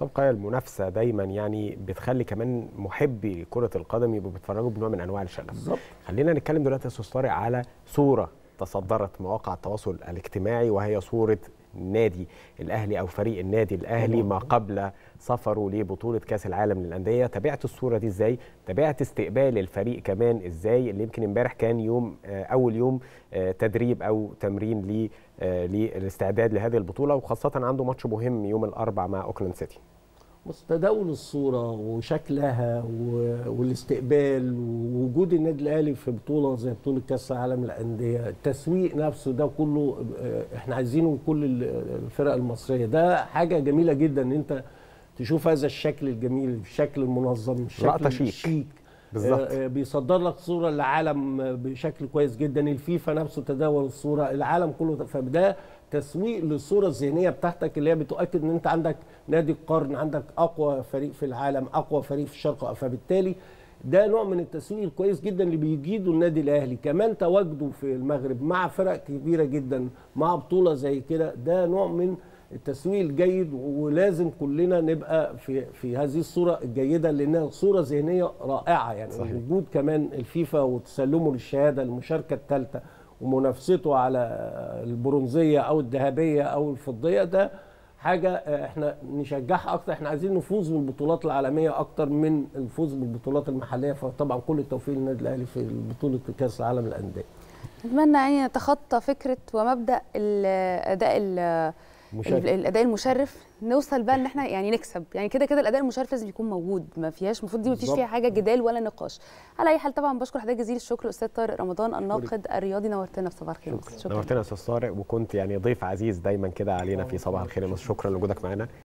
تبقى المنافسه دايما يعني بتخلي كمان محبي كره القدم يبقوا بيتفرجوا بنوع من انواع الشغف بالظبط خلينا نتكلم دلوقتي يا استاذ طارق على صوره تصدرت مواقع التواصل الاجتماعي وهي صوره نادي الاهلي او فريق النادي الاهلي ما قبل سفره لبطوله كاس العالم للانديه تابعت الصوره دي ازاي تابعت استقبال الفريق كمان ازاي اللي يمكن امبارح كان يوم اول يوم تدريب او تمرين للاستعداد لهذه البطوله وخاصه عنده ماتش مهم يوم الاربعاء مع اوكلاند سيتي بص تداول الصوره وشكلها والاستقبال ووجود النادي الاهلي في بطوله زي بطوله كاس العالم للانديه التسويق نفسه ده كله احنا عايزينه كل الفرق المصريه ده حاجه جميله جدا ان انت تشوف هذا الشكل الجميل الشكل المنظم الشكل شيك, الشيك بالظبط بيصدر لك صوره للعالم بشكل كويس جدا الفيفا نفسه تداول الصوره العالم كله فده تسويق للصوره الذهنيه بتاعتك اللي هي بتؤكد ان انت عندك نادي القرن عندك اقوى فريق في العالم اقوى فريق في الشرق فبالتالي ده نوع من التسويق الكويس جدا اللي بيجيده النادي الاهلي كمان تواجده في المغرب مع فرق كبيره جدا مع بطوله زي كده ده نوع من التسويق الجيد ولازم كلنا نبقى في في هذه الصوره الجيده لانها صوره ذهنيه رائعه يعني صحيح. وجود كمان الفيفا وتسلمه للشهاده المشاركه الثالثه ومنافسته على البرونزيه او الذهبيه او الفضيه ده حاجه احنا نشجعها اكتر احنا عايزين نفوز بالبطولات العالميه اكتر من الفوز بالبطولات المحليه فطبعا كل التوفيق للنادي الاهلي في بطوله كاس العالم للانديه اتمنى يعني نتخطى فكره ومبدا الاداء مشرف. الاداء المشرف نوصل بقى ان احنا يعني نكسب يعني كده كده الاداء المشرف لازم يكون موجود ما فيهاش المفروض دي ما فيش فيها حاجه جدال ولا نقاش على اي حال طبعا بشكر حضرتك جزيل الشكر استاذ طارق رمضان الناقد الرياضي نورتنا في صباح الخير شكرا نورتنا يا استاذ طارق وكنت يعني ضيف عزيز دايما كده علينا في صباح الخير شكرا لوجودك معانا